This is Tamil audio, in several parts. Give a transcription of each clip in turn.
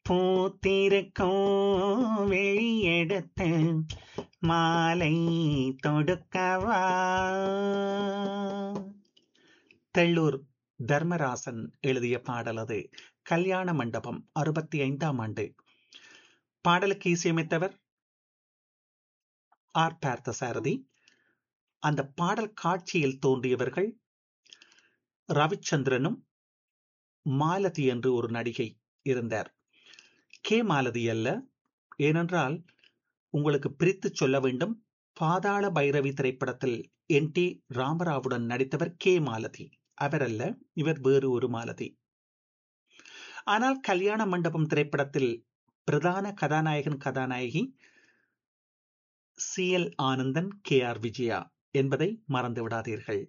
பூத்திருக்கும் வெளியெடுத்து மாலை தொடுக்கவா தெள்ளூர் தர்மராசன் எழுதிய பாடல் அது கல்யாண மண்டபம் அறுபத்தி ஐந்தாம் ஆண்டு பாடலுக்கு இசையமைத்தவர் ஆர் பார்த்தசாரதி அந்த பாடல் காட்சியில் தோன்றியவர்கள் ரவிச்சந்திரனும் மாலதி என்று ஒரு நடிகை இருந்தார் கே மாலதி அல்ல ஏனென்றால் உங்களுக்கு பிரித்து சொல்ல வேண்டும் பாதாள பைரவி திரைப்படத்தில் என் டி ராமராவுடன் நடித்தவர் கே மாலதி அவர் அல்ல இவர் வேறு ஒரு மாலதி ஆனால் கல்யாண மண்டபம் திரைப்படத்தில் பிரதான கதாநாயகன் கதாநாயகி C L Anandan K R Vijaya என்பதை மறந்து விடாதீர்கள்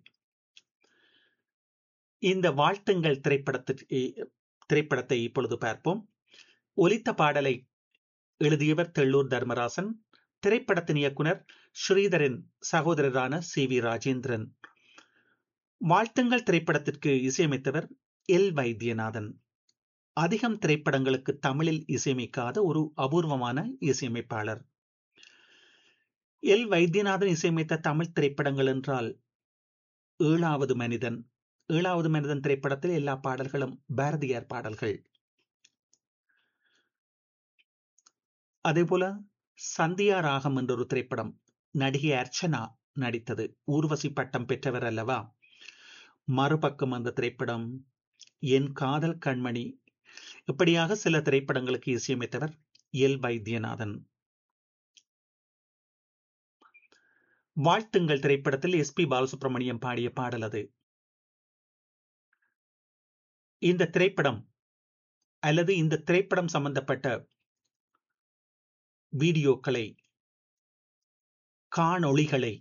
இந்த வாழ்த்துங்கள் திரைப்படத்திற்கு திரைப்படத்தை இப்பொழுது பார்ப்போம் ஒலித்த பாடலை எழுதியவர் தெள்ளூர் தர்மராசன் திரைப்படத்தின் இயக்குனர் ஸ்ரீதரின் சகோதரரான சி வி ராஜேந்திரன் வாழ்த்துங்கள் திரைப்படத்திற்கு இசையமைத்தவர் எல் வைத்தியநாதன் அதிகம் திரைப்படங்களுக்கு தமிழில் இசையமைக்காத ஒரு அபூர்வமான இசையமைப்பாளர் எல் வைத்தியநாதன் இசையமைத்த தமிழ் திரைப்படங்கள் என்றால் ஏழாவது மனிதன் ஏழாவது மனிதன் திரைப்படத்தில் எல்லா பாடல்களும் பாரதியார் பாடல்கள் அதே போல சந்தியா ராகம் என்ற ஒரு திரைப்படம் நடிகை அர்ச்சனா நடித்தது ஊர்வசி பட்டம் பெற்றவர் அல்லவா மறுபக்கம் அந்த திரைப்படம் என் காதல் கண்மணி இப்படியாக சில திரைப்படங்களுக்கு இசையமைத்தவர் எல் வைத்தியநாதன் வாழ்த்துங்கள் திரைப்படத்தில் எஸ் பி பாலசுப்ரமணியம் பாடிய பாடல் அது இந்த திரைப்படம் அல்லது இந்த திரைப்படம் சம்பந்தப்பட்ட வீடியோக்களை காணொளிகளை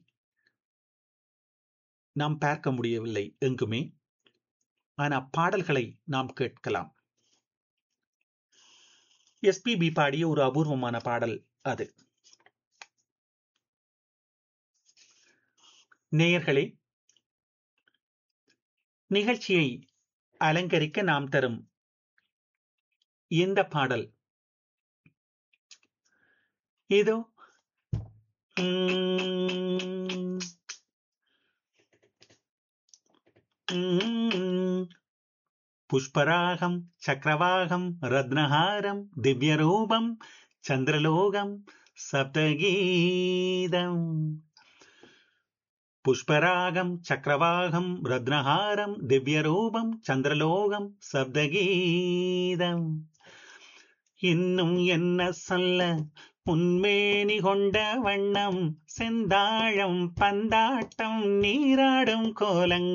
நாம் பார்க்க முடியவில்லை எங்குமே ஆனால் பாடல்களை நாம் கேட்கலாம் எஸ்பிபி பாடிய ஒரு அபூர்வமான பாடல் அது நேயர்களே நிகழ்ச்சியை அலங்கரிக்க நாம் தரும் இந்த பாடல் இதோ புஷ்பராகம் சக்கரவாகம் ரத்னஹாரம் திவ்யரூபம் சந்திரலோகம் சப்தகீதம் புஷ்பராகம் சக்கரவாகம் ரத்னஹாரம் திவ்யரூபம் சந்திரலோகம் சப்தகீதம் இன்னும் என்ன சொல்ல உன்மேனி கொண்ட வண்ணம் செந்தாழம் பந்தாட்டம் நீராடும் கோலங்கள்